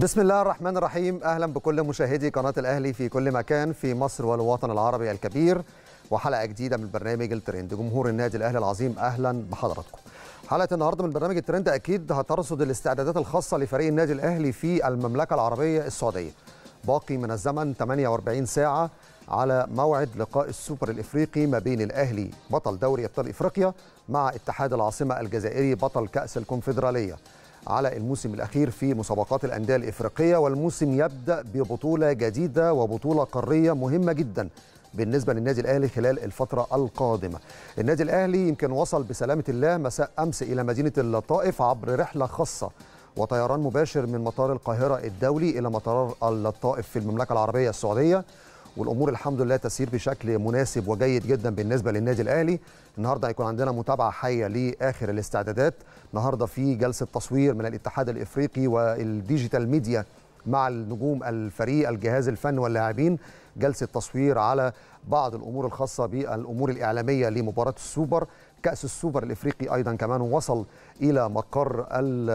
بسم الله الرحمن الرحيم اهلا بكل مشاهدي قناه الاهلي في كل مكان في مصر والوطن العربي الكبير وحلقه جديده من برنامج الترند جمهور النادي الاهلي العظيم اهلا بحضراتكم حلقه النهارده من برنامج الترند اكيد هترصد الاستعدادات الخاصه لفريق النادي الاهلي في المملكه العربيه السعوديه باقي من الزمن 48 ساعه على موعد لقاء السوبر الافريقي ما بين الاهلي بطل دوري ابطال افريقيا مع اتحاد العاصمه الجزائري بطل كاس الكونفدراليه على الموسم الأخير في مسابقات الأندية الإفريقية والموسم يبدأ ببطولة جديدة وبطولة قارية مهمة جدا بالنسبة للنادي الأهلي خلال الفترة القادمة النادي الأهلي يمكن وصل بسلامة الله مساء أمس إلى مدينة الطائف عبر رحلة خاصة وطيران مباشر من مطار القاهرة الدولي إلى مطار الطائف في المملكة العربية السعودية والامور الحمد لله تسير بشكل مناسب وجيد جدا بالنسبه للنادي الاهلي النهارده هيكون عندنا متابعه حيه لاخر الاستعدادات النهارده في جلسه تصوير من الاتحاد الافريقي والديجيتال ميديا مع النجوم الفريق الجهاز الفني واللاعبين جلسه تصوير على بعض الامور الخاصه بالامور الاعلاميه لمباراه السوبر كاس السوبر الافريقي ايضا كمان وصل الى مقر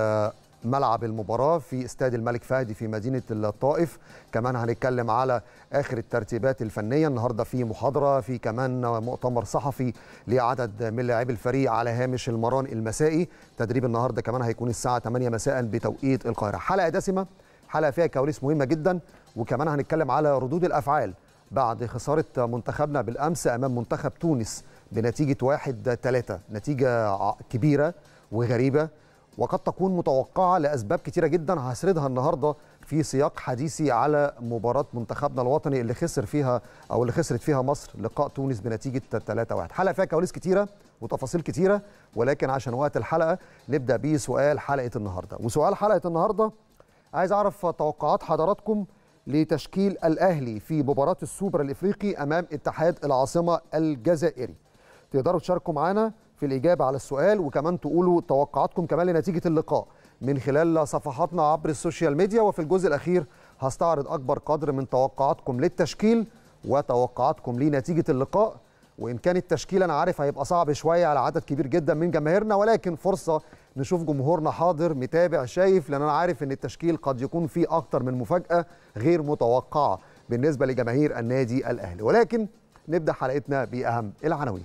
ملعب المباراة في استاد الملك فهد في مدينة الطائف كمان هنتكلم على آخر الترتيبات الفنية النهاردة في محاضرة في كمان مؤتمر صحفي لعدد من لاعبي الفريق على هامش المران المسائي تدريب النهاردة كمان هيكون الساعة 8 مساء بتوقيت القاهرة حلقة دسمة حلقة فيها كواليس مهمة جدا وكمان هنتكلم على ردود الأفعال بعد خسارة منتخبنا بالأمس أمام منتخب تونس بنتيجة 1-3 نتيجة كبيرة وغريبة وقد تكون متوقعة لأسباب كتيرة جدا هسردها النهاردة في سياق حديثي على مباراة منتخبنا الوطني اللي خسر فيها أو اللي خسرت فيها مصر لقاء تونس بنتيجة 3-1 حلقة فيها كواليس كتيرة وتفاصيل كتيرة ولكن عشان وقت الحلقة نبدأ بسؤال حلقة النهاردة وسؤال حلقة النهاردة عايز أعرف توقعات حضراتكم لتشكيل الأهلي في مباراة السوبر الإفريقي أمام اتحاد العاصمة الجزائري تقدروا تشاركوا معنا في الإجابة على السؤال وكمان تقولوا توقعاتكم كمان لنتيجة اللقاء من خلال صفحاتنا عبر السوشيال ميديا وفي الجزء الأخير هستعرض أكبر قدر من توقعاتكم للتشكيل وتوقعاتكم لنتيجة اللقاء وإن كان التشكيل أنا عارف هيبقى صعب شوية على عدد كبير جدا من جماهيرنا ولكن فرصة نشوف جمهورنا حاضر متابع شايف لأن أنا عارف إن التشكيل قد يكون فيه أكتر من مفاجأة غير متوقعة بالنسبة لجماهير النادي الأهلي ولكن نبدأ حلقتنا بأهم العناوين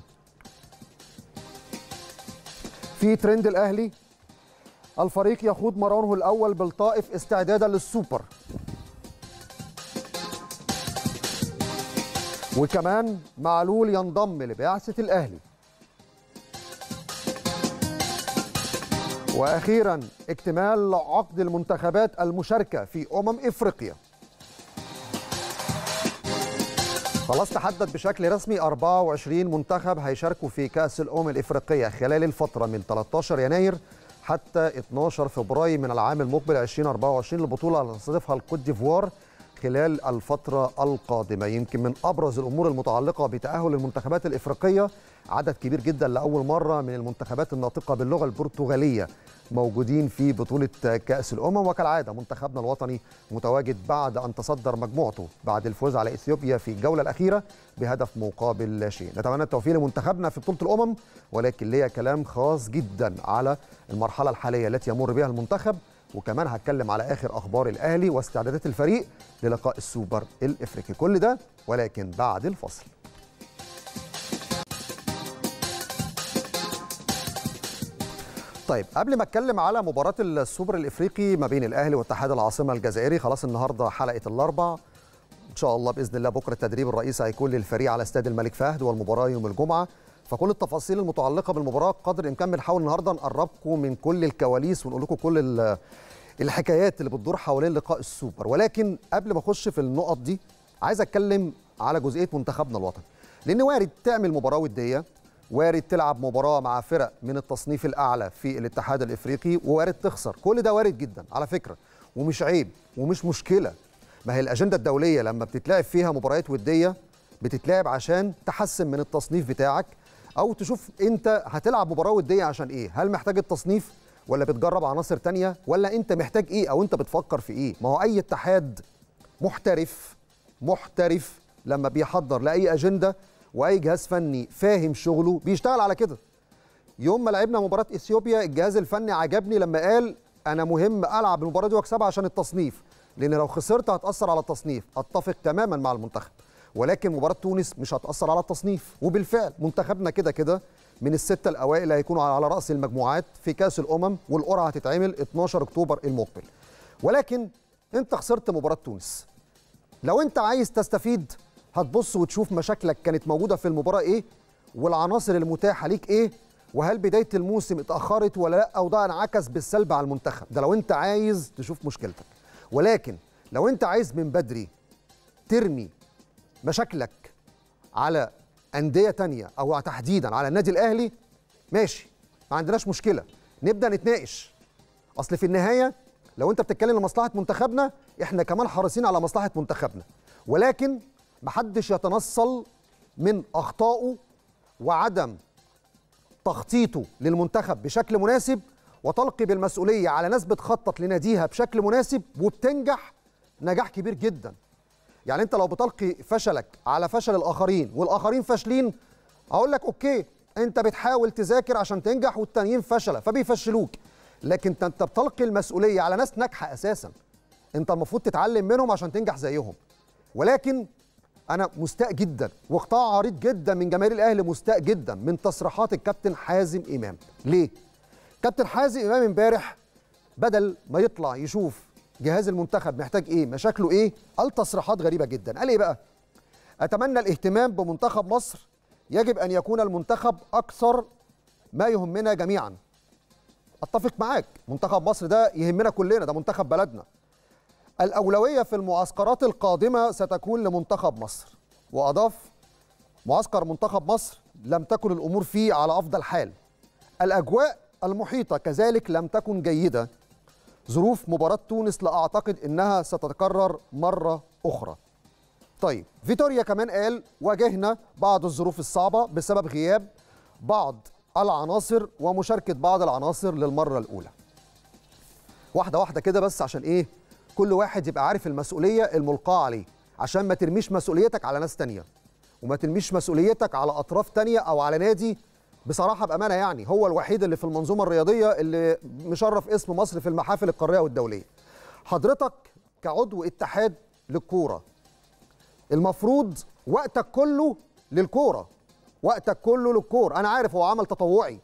في ترند الاهلي الفريق يخوض مرانه الاول بالطائف استعدادا للسوبر وكمان معلول ينضم لبعثه الاهلي واخيرا اكتمال عقد المنتخبات المشاركه في امم افريقيا خلاص تحدد بشكل رسمي 24 منتخب هيشاركوا في كأس الأمم الإفريقية خلال الفترة من 13 يناير حتى 12 فبراير من العام المقبل 2024 البطولة اللي هتستضيفها الكوت ديفوار خلال الفترة القادمة يمكن من أبرز الأمور المتعلقة بتأهل المنتخبات الإفريقية عدد كبير جدا لأول مرة من المنتخبات الناطقة باللغة البرتغالية موجودين في بطولة كأس الأمم وكالعادة منتخبنا الوطني متواجد بعد أن تصدر مجموعته بعد الفوز على إثيوبيا في الجولة الأخيرة بهدف مقابل لا شيء نتمنى التوفيق لمنتخبنا في بطولة الأمم ولكن ليا كلام خاص جدا على المرحلة الحالية التي يمر بها المنتخب وكمان هتكلم على اخر اخبار الاهلي واستعدادات الفريق للقاء السوبر الافريقي كل ده ولكن بعد الفصل طيب قبل ما اتكلم على مباراه السوبر الافريقي ما بين الاهلي واتحاد العاصمه الجزائري خلاص النهارده حلقه الاربع ان شاء الله باذن الله بكره التدريب الرئيسي هيكون للفريق على استاد الملك فهد والمباراه يوم الجمعه فكل التفاصيل المتعلقه بالمباراه قدر الامكان بنحاول النهارده نقربكم من كل الكواليس ونقول لكم كل الحكايات اللي بتدور حوالين لقاء السوبر ولكن قبل ما اخش في النقط دي عايز اتكلم على جزئيه منتخبنا الوطني لان وارد تعمل مباراه وديه وارد تلعب مباراه مع فرق من التصنيف الاعلى في الاتحاد الافريقي ووارد تخسر كل ده وارد جدا على فكره ومش عيب ومش مشكله ما هي الاجنده الدوليه لما بتتلعب فيها مباريات وديه بتتلعب عشان تحسن من التصنيف بتاعك او تشوف انت هتلعب مباراه وديه عشان ايه هل محتاج التصنيف ولا بتجرب عناصر تانية ولا انت محتاج ايه او انت بتفكر في ايه ما هو اي اتحاد محترف محترف لما بيحضر لاي اجنده واي جهاز فني فاهم شغله بيشتغل على كده يوم ما لعبنا مباراه اثيوبيا الجهاز الفني عجبني لما قال انا مهم العب المباراه دي واكسبها عشان التصنيف لان لو خسرت هتاثر على التصنيف اتفق تماما مع المنتخب ولكن مباراه تونس مش هتاثر على التصنيف وبالفعل منتخبنا كده كده من السته الاوائل اللي هيكونوا على راس المجموعات في كاس الامم والقرعه هتتعمل 12 اكتوبر المقبل ولكن انت خسرت مباراه تونس لو انت عايز تستفيد هتبص وتشوف مشاكلك كانت موجوده في المباراه ايه والعناصر المتاحه ليك ايه وهل بدايه الموسم اتاخرت ولا لا وده انعكس بالسلب على المنتخب ده لو انت عايز تشوف مشكلتك ولكن لو انت عايز من بدري ترمي مشاكلك على انديه تانية او تحديدا على النادي الاهلي ماشي ما عندناش مشكله نبدا نتناقش اصل في النهايه لو انت بتتكلم لمصلحه منتخبنا احنا كمان حريصين على مصلحه منتخبنا ولكن محدش يتنصل من اخطائه وعدم تخطيطه للمنتخب بشكل مناسب وتلقي بالمسؤوليه على ناس بتخطط لناديها بشكل مناسب وبتنجح نجاح كبير جدا يعني انت لو بتلقي فشلك على فشل الاخرين والاخرين فاشلين اقول لك اوكي انت بتحاول تذاكر عشان تنجح والتانيين فشله فبيفشلوك لكن انت بتلقي المسؤوليه على ناس ناجحه اساسا انت المفروض تتعلم منهم عشان تنجح زيهم ولكن انا مستاء جدا وقطاع عريض جدا من جماهير الاهلي مستاء جدا من تصريحات الكابتن حازم امام ليه كابتن حازم امام امبارح بدل ما يطلع يشوف جهاز المنتخب محتاج ايه مشاكله ايه قال تصريحات غريبه جدا قال ايه بقى اتمنى الاهتمام بمنتخب مصر يجب ان يكون المنتخب اكثر ما يهمنا جميعا اتفق معاك منتخب مصر ده يهمنا كلنا ده منتخب بلدنا الأولوية في المعسكرات القادمة ستكون لمنتخب مصر وأضاف معسكر منتخب مصر لم تكن الأمور فيه على أفضل حال الأجواء المحيطة كذلك لم تكن جيدة ظروف مباراة تونس لا أعتقد أنها ستتكرر مرة أخرى طيب فيتوريا كمان قال واجهنا بعض الظروف الصعبة بسبب غياب بعض العناصر ومشاركة بعض العناصر للمرة الأولى واحدة واحدة كده بس عشان إيه كل واحد يبقى عارف المسؤوليه الملقاه عليه عشان ما ترميش مسؤوليتك على ناس تانية وما ترميش مسؤوليتك على اطراف تانية او على نادي بصراحه بامانه يعني هو الوحيد اللي في المنظومه الرياضيه اللي مشرف اسم مصر في المحافل القاريه والدوليه حضرتك كعضو اتحاد للكوره المفروض وقتك كله للكوره وقتك كله للكوره انا عارف هو عمل تطوعي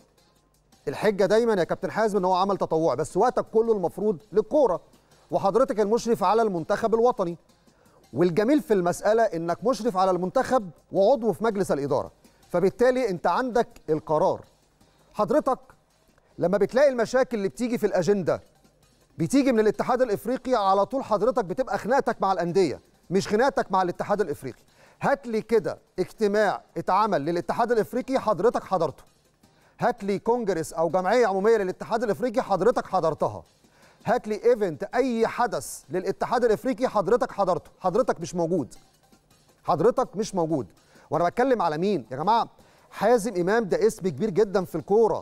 الحجه دايما يا كابتن حازم ان هو عمل تطوعي بس وقتك كله المفروض للكوره وحضرتك المشرف على المنتخب الوطني والجميل في المسألة إنك مشرف على المنتخب وعضو في مجلس الإدارة فبالتالي أنت عندك القرار حضرتك لما بتلاقي المشاكل اللي بتيجي في الأجندة بتيجي من الاتحاد الإفريقي على طول حضرتك بتبقى خناقتك مع الأندية مش خناقتك مع الاتحاد الإفريقي هات لي كده اجتماع اتعمل للاتحاد الإفريقي حضرتك حضرته هات لي كونجرس أو جمعية عمومية للاتحاد الإفريقي حضرتك حضرتها هات لي ايفنت اي حدث للاتحاد الافريقي حضرتك حضرته حضرتك مش موجود حضرتك مش موجود وانا بتكلم على مين يا جماعه حازم امام ده اسم كبير جدا في الكوره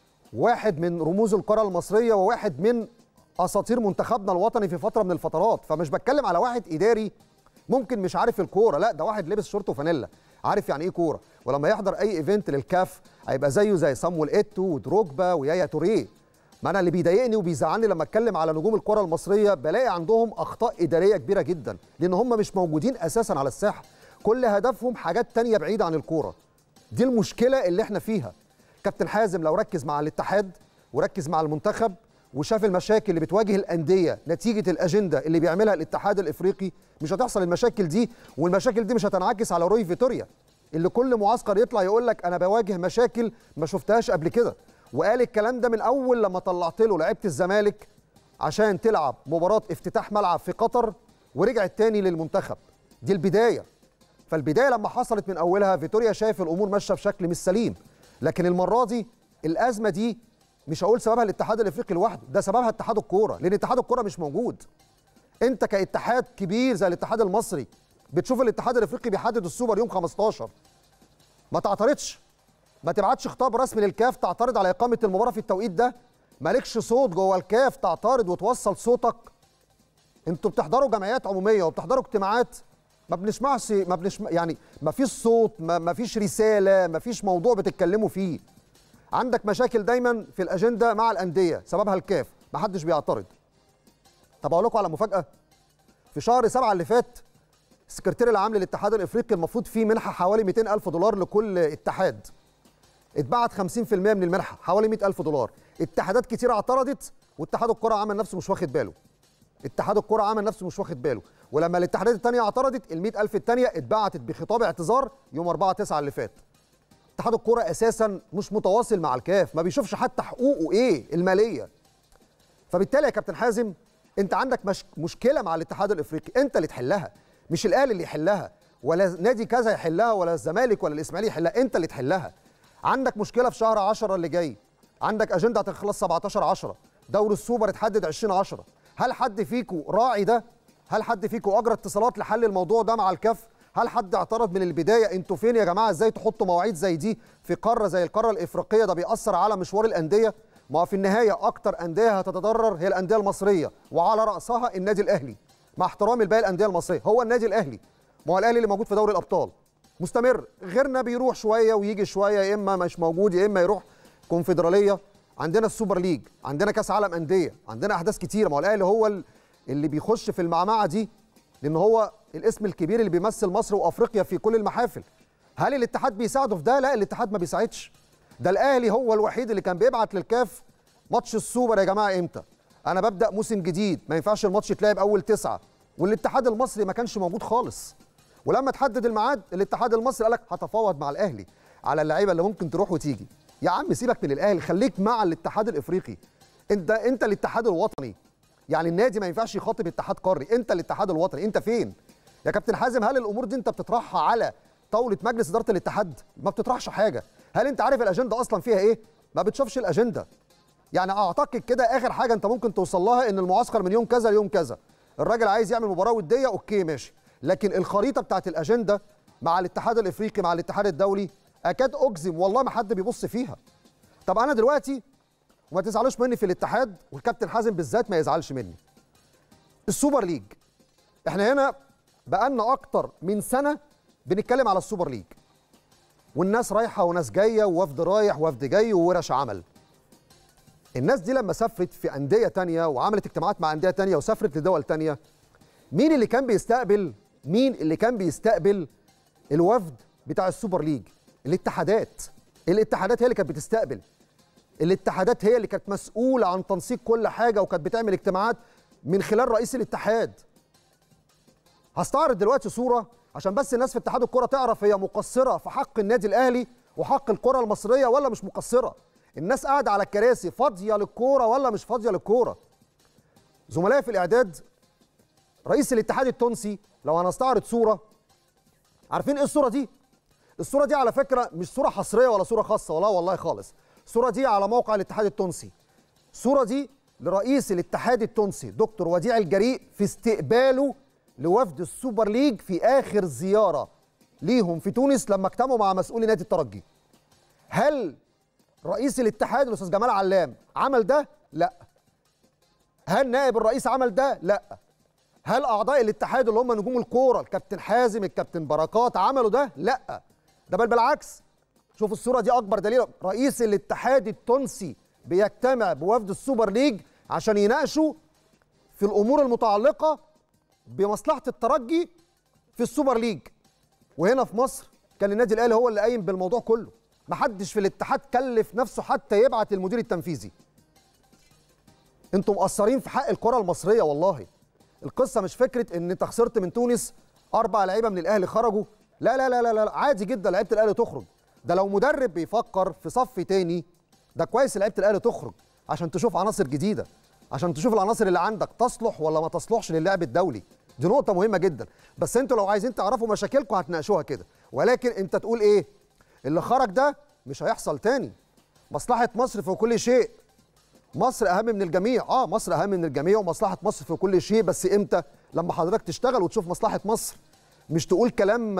واحد من رموز الكره المصريه وواحد من اساطير منتخبنا الوطني في فتره من الفترات فمش بتكلم على واحد اداري ممكن مش عارف الكوره لا ده واحد لبس شورت وفانيلا عارف يعني ايه كوره ولما يحضر اي ايفنت للكاف هيبقى زيه زي صامويل ايتو ودروجبا ويايا توريه ما انا اللي بيضايقني وبيزعلني لما اتكلم على نجوم الكره المصريه بلاقي عندهم اخطاء اداريه كبيره جدا لان هم مش موجودين اساسا على الساحه كل هدفهم حاجات تانية بعيده عن الكوره دي المشكله اللي احنا فيها كابتن حازم لو ركز مع الاتحاد وركز مع المنتخب وشاف المشاكل اللي بتواجه الانديه نتيجه الاجنده اللي بيعملها الاتحاد الافريقي مش هتحصل المشاكل دي والمشاكل دي مش هتنعكس على روي فيتوريا اللي كل معسكر يطلع يقول لك انا بواجه مشاكل ما شفتهاش قبل كده وقال الكلام ده من اول لما طلعت له لعيبه الزمالك عشان تلعب مباراه افتتاح ملعب في قطر ورجعت تاني للمنتخب دي البدايه فالبدايه لما حصلت من اولها فيتوريا شايف الامور ماشيه بشكل مش سليم لكن المره دي الازمه دي مش هقول سببها الاتحاد الافريقي لوحده ده سببها اتحاد الكوره لان اتحاد الكوره مش موجود انت كاتحاد كبير زي الاتحاد المصري بتشوف الاتحاد الافريقي بيحدد السوبر يوم 15 ما تعترضش ما تبعتش خطاب رسمي للكاف تعترض على اقامه المباراه في التوقيت ده مالكش صوت جوه الكاف تعترض وتوصل صوتك انتوا بتحضروا جمعيات عموميه وبتحضروا اجتماعات ما بنسمعش ما بنسمع يعني ما فيش صوت ما, ما فيش رساله ما فيش موضوع بتتكلموا فيه عندك مشاكل دايما في الاجنده مع الانديه سببها الكاف ما حدش بيعترض طب اقول لكم على مفاجاه في شهر سبعة اللي فات السكرتير العام للاتحاد الافريقي المفروض فيه منحه حوالي 200 الف دولار لكل اتحاد اتبعت 50% من المنحه حوالي 100 الف دولار اتحادات كتير اعترضت واتحاد الكره عمل نفسه مش واخد باله اتحاد الكره عمل نفسه مش واخد باله ولما الاتحادات الثانيه اعترضت ال 100 الف الثانيه اتبعتت بخطاب اعتذار يوم 4 9 اللي فات اتحاد الكره اساسا مش متواصل مع الكاف ما بيشوفش حتى حقوقه ايه الماليه فبالتالي يا كابتن حازم انت عندك مش مشكله مع الاتحاد الافريقي انت اللي تحلها مش الاهلي اللي يحلها ولا نادي كذا يحلها ولا الزمالك ولا الاسماعيلي يحلها انت اللي تحلها عندك مشكله في شهر 10 اللي جاي عندك اجنده هتخلص 17 10 دوري السوبر اتحدد 20 10 هل حد فيكم راعي ده هل حد فيكم اجرى اتصالات لحل الموضوع ده مع الكاف هل حد اعترض من البدايه انتوا فين يا جماعه ازاي تحطوا مواعيد زي دي في قاره زي القاره الافريقيه ده بيأثر على مشوار الانديه ما في النهايه اكتر انديه هتتضرر هي الانديه المصريه وعلى راسها النادي الاهلي مع احترامي لباقي الانديه المصريه هو النادي الاهلي ما هو الاهلي اللي موجود في دوري الابطال مستمر غيرنا بيروح شويه ويجي شويه يا اما مش موجود يا اما يروح كونفدراليه عندنا السوبر ليج عندنا كاس عالم انديه عندنا احداث كتيره ما هو الاهلي هو اللي بيخش في المعمعه دي لان هو الاسم الكبير اللي بيمثل مصر وافريقيا في كل المحافل هل الاتحاد بيساعده في ده لا الاتحاد ما بيساعدش ده الاهلي هو الوحيد اللي كان بيبعت للكاف ماتش السوبر يا جماعه امتى انا ببدا موسم جديد ما ينفعش الماتش يتلعب اول تسعة والاتحاد المصري ما كانش موجود خالص ولما تحدد الميعاد الاتحاد المصري قال لك هتفاوض مع الاهلي على اللعيبه اللي ممكن تروح وتيجي يا عم سيبك من الاهلي خليك مع الاتحاد الافريقي انت انت الاتحاد الوطني يعني النادي ما ينفعش يخاطب اتحاد قاري انت الاتحاد الوطني انت فين يا كابتن حازم هل الامور دي انت بتطرحها على طاوله مجلس اداره الاتحاد ما بتطرحش حاجه هل انت عارف الاجنده اصلا فيها ايه ما بتشوفش الاجنده يعني اعتقد كده اخر حاجه انت ممكن توصل لها ان المعسكر من يوم كذا ليوم كذا الراجل عايز يعمل مباراه وديه اوكي ماشي لكن الخريطه بتاعت الاجنده مع الاتحاد الافريقي مع الاتحاد الدولي اكاد اجزم والله ما حد بيبص فيها طب انا دلوقتي وما تزعلوش مني في الاتحاد والكابتن حازم بالذات ما يزعلش مني السوبر ليج احنا هنا بقالنا اكتر من سنه بنتكلم على السوبر ليج والناس رايحه وناس جايه ووفد رايح ووفد جاي وورش عمل الناس دي لما سافرت في انديه تانية وعملت اجتماعات مع انديه تانية وسافرت لدول تانية مين اللي كان بيستقبل مين اللي كان بيستقبل الوفد بتاع السوبر ليج الاتحادات الاتحادات هي اللي كانت بتستقبل الاتحادات هي اللي كانت مسؤوله عن تنسيق كل حاجه وكانت بتعمل اجتماعات من خلال رئيس الاتحاد هستعرض دلوقتي صوره عشان بس الناس في اتحاد الكره تعرف هي مقصره في حق النادي الاهلي وحق الكره المصريه ولا مش مقصره الناس قاعده على الكراسي فاضيه للكوره ولا مش فاضيه للكوره زملائي في الاعداد رئيس الاتحاد التونسي لو هنستعرض صوره عارفين ايه الصوره دي الصوره دي على فكره مش صوره حصريه ولا صوره خاصه ولا والله خالص الصوره دي على موقع الاتحاد التونسي الصوره دي لرئيس الاتحاد التونسي دكتور وديع الجريء في استقباله لوفد السوبر ليج في اخر زياره ليهم في تونس لما اجتمعوا مع مسؤولي نادي الترجي هل رئيس الاتحاد الاستاذ جمال علام عمل ده لا هل نائب الرئيس عمل ده لا هل اعضاء الاتحاد اللي هم نجوم الكوره الكابتن حازم الكابتن بركات عملوا ده لا ده بل بالعكس شوف الصوره دي اكبر دليل رئيس الاتحاد التونسي بيجتمع بوفد السوبر ليج عشان يناقشوا في الامور المتعلقه بمصلحه الترجي في السوبر ليج وهنا في مصر كان النادي الاهلي هو اللي قايم بالموضوع كله محدش في الاتحاد كلف نفسه حتى يبعت المدير التنفيذي انتم مقصرين في حق الكره المصريه والله القصه مش فكره ان انت خسرت من تونس اربع لعيبه من الاهلي خرجوا لا لا لا لا, لا. عادي جدا لعيبه الاهلي تخرج ده لو مدرب بيفكر في صف تاني ده كويس لعيبه الاهلي تخرج عشان تشوف عناصر جديده عشان تشوف العناصر اللي عندك تصلح ولا ما تصلحش للعب الدولي دي نقطه مهمه جدا بس انتوا لو عايزين تعرفوا مشاكلكم هتناقشوها كده ولكن انت تقول ايه اللي خرج ده مش هيحصل تاني مصلحه مصر في كل شيء مصر اهم من الجميع اه مصر اهم من الجميع ومصلحه مصر في كل شيء بس امتى لما حضرتك تشتغل وتشوف مصلحه مصر مش تقول كلام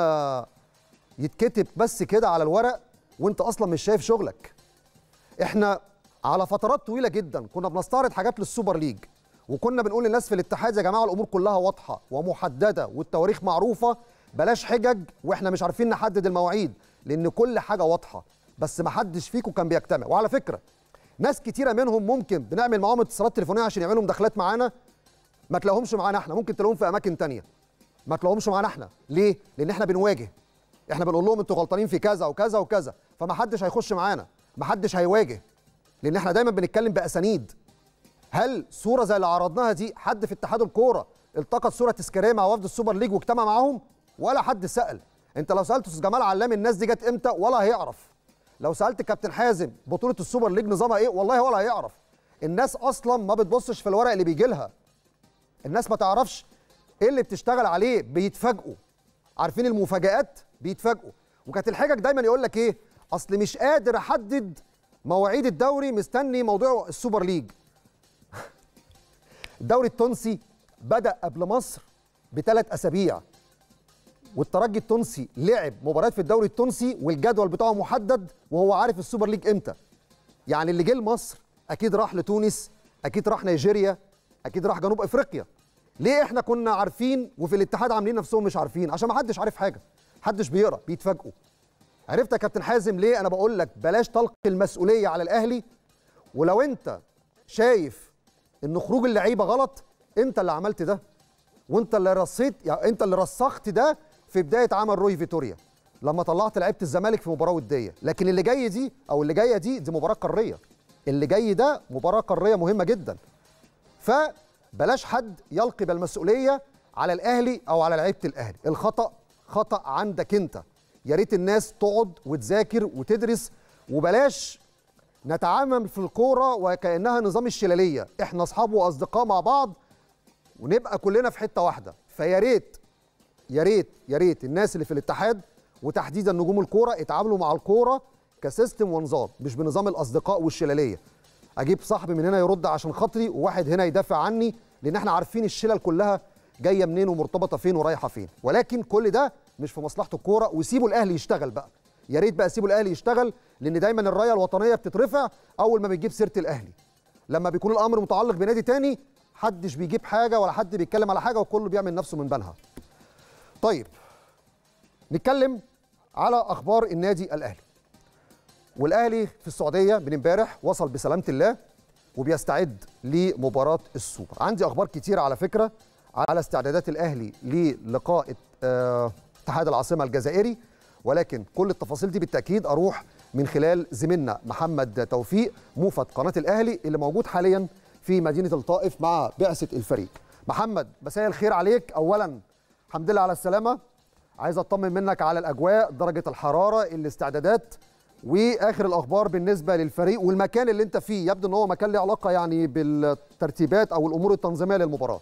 يتكتب بس كده على الورق وانت اصلا مش شايف شغلك احنا على فترات طويله جدا كنا بنستعرض حاجات للسوبر ليج وكنا بنقول للناس في الاتحاد يا جماعه الامور كلها واضحه ومحدده والتواريخ معروفه بلاش حجج واحنا مش عارفين نحدد المواعيد لان كل حاجه واضحه بس ما حدش فيكم كان بيجتمع وعلى فكره ناس كتيره منهم ممكن بنعمل معاهم اتصالات تليفونيه عشان يعملوا مداخلات معانا ما تلاقيهمش معانا احنا ممكن تلاقيهم في اماكن تانية ما تلاقيهمش معانا احنا ليه لان احنا بنواجه احنا بنقول لهم انتوا غلطانين في كذا وكذا وكذا فما حدش هيخش معانا ما حدش هيواجه لان احنا دايما بنتكلم باسانيد هل صوره زي اللي عرضناها دي حد في اتحاد الكوره التقط صوره تذكاريه مع وفد السوبر ليج واجتمع معاهم ولا حد سال انت لو سالت استاذ جمال علام الناس دي جت امتى ولا هيعرف لو سالت كابتن حازم بطوله السوبر ليج نظامها ايه والله ولا هيعرف الناس اصلا ما بتبصش في الورق اللي بيجي لها الناس ما تعرفش ايه اللي بتشتغل عليه بيتفاجئوا عارفين المفاجآت بيتفاجئوا وكانت الحجج دايما يقول لك ايه اصل مش قادر احدد مواعيد الدوري مستني موضوع السوبر ليج الدوري التونسي بدا قبل مصر بثلاث اسابيع والترجي التونسي لعب مباريات في الدوري التونسي والجدول بتاعه محدد وهو عارف السوبر ليج امتى يعني اللي جه لمصر اكيد راح لتونس اكيد راح نيجيريا اكيد راح جنوب افريقيا ليه احنا كنا عارفين وفي الاتحاد عاملين نفسهم مش عارفين عشان ما حدش عارف حاجه محدش بيقرا بيتفاجئوا عرفت يا كابتن حازم ليه انا بقول لك بلاش تلقي المسؤوليه على الاهلي ولو انت شايف ان خروج اللعيبه غلط انت اللي عملت ده وانت اللي رصيت يعني انت اللي رسخت ده في بدايه عمل روي فيتوريا لما طلعت لعيبه الزمالك في مباراه وديه لكن اللي جاي دي او اللي جايه دي دي مباراه قاريه اللي جاي ده مباراه قاريه مهمه جدا فبلاش حد يلقي بالمسؤوليه على الاهلي او على لعيبه الاهلي الخطا خطا عندك انت يا ريت الناس تقعد وتذاكر وتدرس وبلاش نتعامل في الكوره وكانها نظام الشلاليه احنا اصحاب واصدقاء مع بعض ونبقى كلنا في حته واحده فيا ريت يا ريت يا ريت الناس اللي في الاتحاد وتحديدا نجوم الكوره اتعاملوا مع الكوره كسيستم ونظام مش بنظام الاصدقاء والشلاليه اجيب صاحبي من هنا يرد عشان خاطري وواحد هنا يدافع عني لان احنا عارفين الشلل كلها جايه منين ومرتبطه فين ورايحه فين ولكن كل ده مش في مصلحه الكوره وسيبوا الاهلي يشتغل بقى يا ريت بقى سيبوا الاهلي يشتغل لان دايما الرايه الوطنيه بتترفع اول ما بتجيب سيره الاهلي لما بيكون الامر متعلق بنادي تاني حدش بيجيب حاجه ولا حد بيتكلم على حاجه وكله بيعمل نفسه من بالها طيب نتكلم على اخبار النادي الاهلي والاهلي في السعوديه من امبارح وصل بسلامه الله وبيستعد لمباراه السوبر عندي اخبار كتيره على فكره على استعدادات الاهلي للقاء آه، اتحاد العاصمه الجزائري ولكن كل التفاصيل دي بالتاكيد اروح من خلال زميلنا محمد توفيق موفد قناه الاهلي اللي موجود حاليا في مدينه الطائف مع بعثه الفريق محمد مساء الخير عليك اولا الحمد لله على السلامه عايز اطمن منك على الاجواء درجه الحراره الاستعدادات واخر الاخبار بالنسبه للفريق والمكان اللي انت فيه يبدو ان هو مكان له علاقه يعني بالترتيبات او الامور التنظيميه للمباراه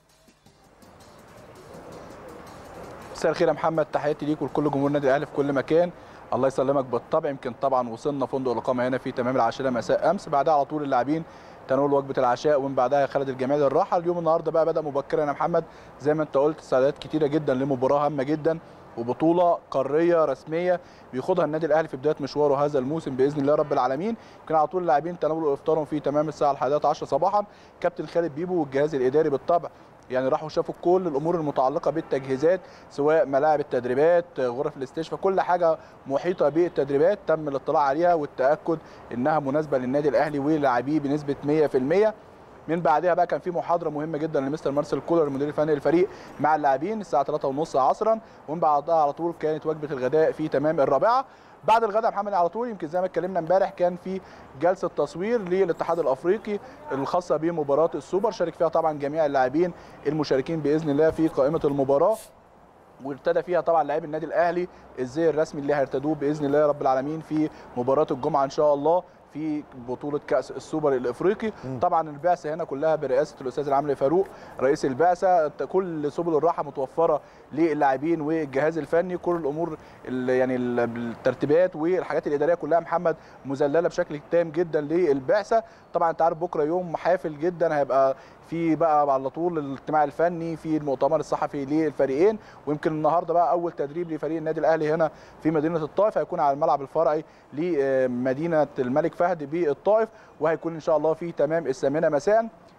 مساء الخير يا محمد تحياتي ليك ولكل جمهور النادي الاهلي في كل مكان الله يسلمك بالطبع يمكن طبعا وصلنا فندق الاقامه هنا في تمام العاشره مساء امس بعدها على طول اللاعبين تناول وجبه العشاء ومن بعدها خالد الجمال الراحه اليوم النهارده بقى بدا مبكرا يا محمد زي ما انت قلت استعدادات كتيره جدا لمباراه هامه جدا وبطوله قاريه رسميه بيخوضها النادي الاهلي في بدايه مشواره هذا الموسم باذن الله رب العالمين يمكن على طول اللاعبين تناولوا افطارهم في تمام الساعه 11 صباحا كابتن خالد بيبو والجهاز الاداري بالطبع يعني راحوا شافوا كل الامور المتعلقه بالتجهيزات سواء ملاعب التدريبات غرف الاستشفاء كل حاجه محيطه بالتدريبات تم الاطلاع عليها والتاكد انها مناسبه للنادي الاهلي ولاعبيه بنسبه 100% من بعدها بقى كان في محاضره مهمه جدا لمستر مارسيل كولر المدير الفني للفريق مع اللاعبين الساعه 3:30 عصرا ومن بعدها على طول كانت وجبه الغداء في تمام الرابعه بعد الغداء محمد على طول يمكن زي ما اتكلمنا امبارح كان في جلسه تصوير للاتحاد الافريقي الخاصه بمباراه السوبر شارك فيها طبعا جميع اللاعبين المشاركين باذن الله في قائمه المباراه وابتدى فيها طبعا لاعبي النادي الاهلي الزي الرسمي اللي هيرتدوه باذن الله رب العالمين في مباراه الجمعه ان شاء الله في بطوله كاس السوبر الافريقي م. طبعا البعثه هنا كلها برئاسه الاستاذ العمري فاروق رئيس البعثه كل سبل الراحه متوفره للاعبين والجهاز الفني كل الامور يعني الترتيبات والحاجات الاداريه كلها محمد مذلله بشكل تام جدا للبعثه طبعا انت عارف بكره يوم حافل جدا هيبقى في بقى على طول الاجتماع الفني في المؤتمر الصحفي للفريقين ويمكن النهارده بقى اول تدريب لفريق النادي الاهلي هنا في مدينه الطائف هيكون على الملعب الفرعي لمدينه الملك فهد بالطائف وهيكون ان شاء الله في تمام الثامنه مساء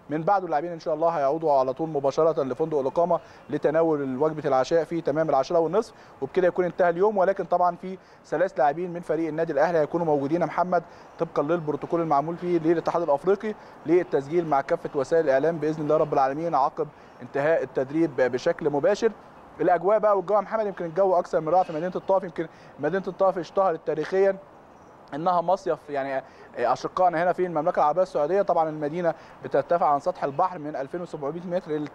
من بعده اللاعبين ان شاء الله هيعودوا على طول مباشره لفندق الاقامه لتناول وجبه العشاء في تمام العشرة والنصف وبكده يكون انتهى اليوم ولكن طبعا في ثلاث لاعبين من فريق النادي الاهلي هيكونوا موجودين يا محمد طبقا للبروتوكول المعمول فيه للاتحاد الافريقي للتسجيل مع كافه وسائل الاعلام باذن الله رب العالمين عقب انتهاء التدريب بشكل مباشر الاجواء بقى والجو يا محمد يمكن الجو اكثر من رائع في مدينه الطائف يمكن مدينه الطائف اشتهرت تاريخيا انها مصيف يعني اشقائنا هنا في المملكه العربيه السعوديه طبعا المدينه بترتفع عن سطح البحر من 2700 متر ل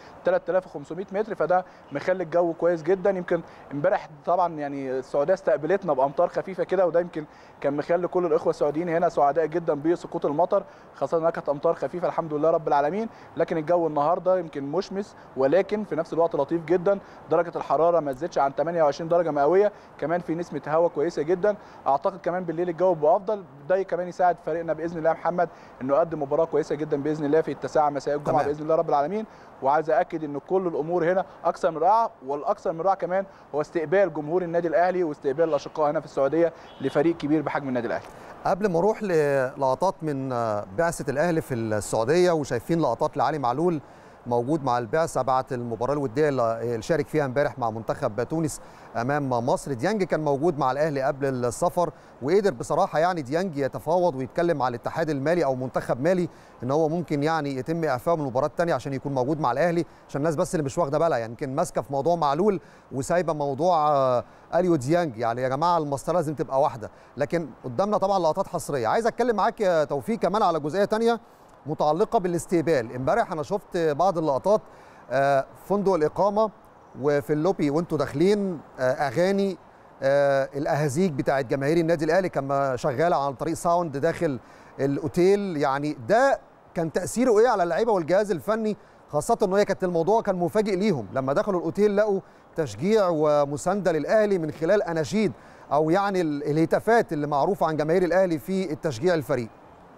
3500 متر فده مخلي الجو كويس جدا يمكن امبارح طبعا يعني السعوديه استقبلتنا بامطار خفيفه كده وده يمكن كان مخلي كل الاخوه السعوديين هنا سعداء جدا بسقوط المطر خاصه انها كانت امطار خفيفه الحمد لله رب العالمين لكن الجو النهارده يمكن مشمس ولكن في نفس الوقت لطيف جدا درجه الحراره ما تزيدش عن 28 درجه مئويه كمان في نسمه هواء كويسه جدا اعتقد كمان بالليل الجو بيبقى افضل ده كمان يساعد فريقنا باذن الله محمد انه يقدم مباراه كويسه جدا باذن الله في التاسعه مساء الجمعه باذن الله رب العالمين وعايز اكد ان كل الامور هنا اكثر من رائعه والاكثر من رائع كمان هو استقبال جمهور النادي الاهلي واستقبال الاشقاء هنا في السعوديه لفريق كبير بحجم النادي الاهلي قبل ما اروح للقطات من بعثه الاهلي في السعوديه وشايفين لقطات لعلي معلول موجود مع البعثه بعد المباراه الوديه اللي شارك فيها امبارح مع منتخب تونس امام مصر ديانج كان موجود مع الاهلي قبل السفر وقدر بصراحه يعني ديانج يتفاوض ويتكلم مع الاتحاد المالي او منتخب مالي ان هو ممكن يعني يتم اعفائه من المباراه الثانيه عشان يكون موجود مع الاهلي عشان الناس بس اللي مش واخده بالها يعني يمكن ماسكه في موضوع معلول وسايبه موضوع اليو ديانج يعني يا جماعه المسطره لازم تبقى واحده لكن قدامنا طبعا لقطات حصريه عايز اتكلم معاك يا توفيق كمان على جزئيه ثانيه متعلقه بالاستقبال امبارح انا شفت بعض اللقطات فندق الاقامه وفي اللوبي وانتوا داخلين اغاني الاهازيج بتاعت جماهير النادي الاهلي كما شغاله عن طريق ساوند داخل الاوتيل يعني ده كان تاثيره ايه على اللعيبه والجهاز الفني خاصه ان هي كانت الموضوع كان مفاجئ ليهم لما دخلوا الاوتيل لقوا تشجيع ومسانده للاهلي من خلال اناشيد او يعني الهتافات اللي معروفه عن جماهير الاهلي في التشجيع الفريق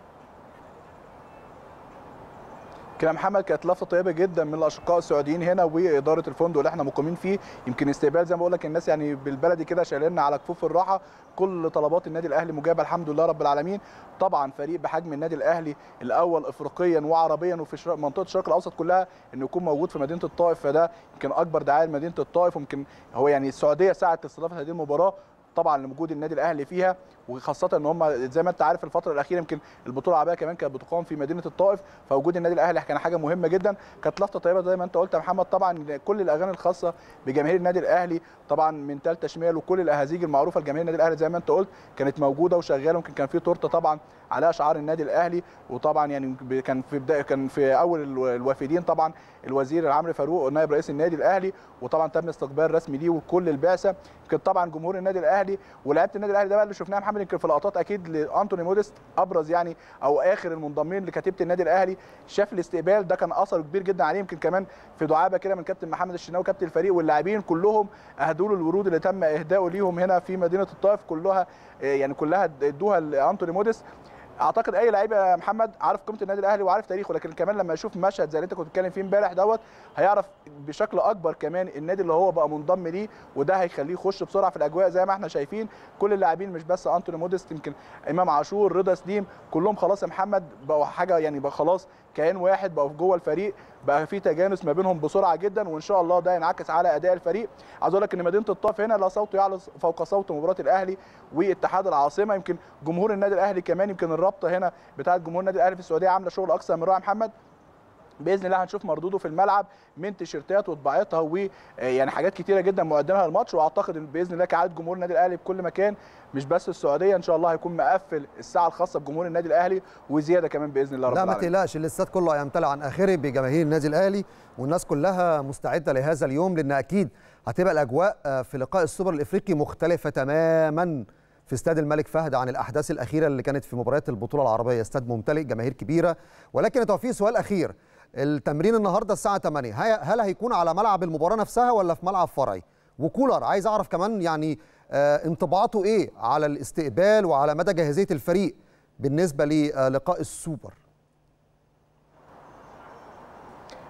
كده محمد كانت لفته طيبه جدا من الاشقاء السعوديين هنا واداره الفندق اللي احنا مقيمين فيه يمكن استقبال زي ما بقول لك الناس يعني بالبلدي كده شايليننا على كفوف الراحه كل طلبات النادي الاهلي مجابه الحمد لله رب العالمين طبعا فريق بحجم النادي الاهلي الاول افريقيا وعربيا وفي منطقه الشرق الاوسط كلها انه يكون موجود في مدينه الطائف فده يمكن اكبر دعايه لمدينه الطائف ويمكن هو يعني السعوديه ساعه استضافه هذه المباراه طبعا لوجود النادي الاهلي فيها وخاصه ان هم زي ما انت عارف الفتره الاخيره يمكن البطوله العربيه كمان كانت بتقام في مدينه الطائف فوجود النادي الاهلي كان حاجه مهمه جدا كانت لفته طيبه زي ما انت قلت يا محمد طبعا كل الاغاني الخاصه بجماهير النادي الاهلي طبعا من ثالثه شمال وكل الاهازيج المعروفه لجماهير النادي الاهلي زي ما انت قلت كانت موجوده وشغاله ممكن كان في تورته طبعا على اشعار النادي الاهلي وطبعا يعني كان في بدايه كان في اول الوافدين طبعا الوزير العمرو فاروق نائب رئيس النادي الاهلي وطبعا تم استقبال رسمي ليه وكل البعثه يمكن طبعا جمهور النادي الاهلي ولاعيبه النادي الاهلي ده بقى اللي شفناه محمد يمكن في لقطات اكيد لانتوني موديست ابرز يعني او اخر المنضمين لكتيبه النادي الاهلي شاف الاستقبال ده كان اثر كبير جدا عليه يمكن كمان في دعابه كده من كابتن محمد الشناوي كابتن الفريق واللاعبين كلهم اهدوا له الورود اللي تم اهدائه ليهم هنا في مدينه الطائف كلها يعني كلها ادوها لانتوني موديست اعتقد اي لعيب يا محمد عارف قيمه النادي الاهلي وعارف تاريخه لكن كمان لما يشوف مشهد زي اللي انت كنت بتتكلم فيه امبارح دوت هيعرف بشكل اكبر كمان النادي اللي هو بقى منضم ليه وده هيخليه يخش بسرعه في الاجواء زي ما احنا شايفين كل اللاعبين مش بس انتوني موديست يمكن امام عاشور رضا سليم كلهم خلاص يا محمد بقوا حاجه يعني بقى خلاص كيان واحد بقوا جوه الفريق بقى في تجانس ما بينهم بسرعه جدا وان شاء الله ده ينعكس على اداء الفريق عايز اقول لك ان مدينه الطائف هنا لا صوت يعلى فوق صوت مباراه الاهلي واتحاد العاصمه يمكن جمهور النادي الاهلي كمان يمكن الرابطه هنا بتاعه جمهور النادي الاهلي في السعوديه عامله شغل اكثر من رائع محمد باذن الله هنشوف مردوده في الملعب من تيشيرتات وطباعتها ويعني حاجات كتيره جدا مقدمها للماتش واعتقد ان باذن الله كعاده جمهور النادي الاهلي في كل مكان مش بس السعوديه ان شاء الله هيكون مقفل الساعه الخاصه بجمهور النادي الاهلي وزياده كمان باذن الله رب لا ما العالمين تقلقش الاستاد كله هيمتلئ عن اخره بجماهير النادي الاهلي والناس كلها مستعده لهذا اليوم لان اكيد هتبقى الاجواء في لقاء السوبر الافريقي مختلفه تماما في استاد الملك فهد عن الاحداث الاخيره اللي كانت في مباريات البطوله العربيه استاد ممتلئ جماهير كبيره ولكن توفيق سؤال اخير التمرين النهارده الساعه 8 هل هيكون على ملعب المباراه نفسها ولا في ملعب فرعي وكولر عايز اعرف كمان يعني آه انطباعاته ايه على الاستقبال وعلى مدى جاهزيه الفريق بالنسبه للقاء السوبر